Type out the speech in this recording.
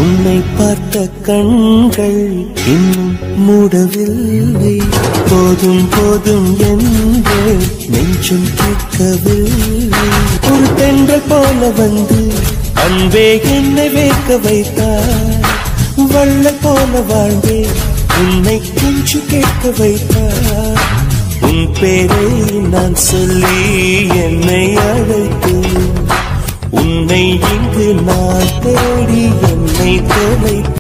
உன்னை பார்த்த கண்கள் இன்னும் மூடவில்லை போதும் போதும் என்று நெஞ்சும் கேட்கவில்லை ஒரு தென்றல் போல வந்து அன்பே என்னை வேக்க வைத்தார் வள்ள போல வாழ்ந்தே உன்னை கொஞ்சு கேட்க வைத்தார் உன் பேரை நான் சொல்லி என்னை அழைத்தேன் உன்னை இங்கு நான் தேடி என்னை தொலை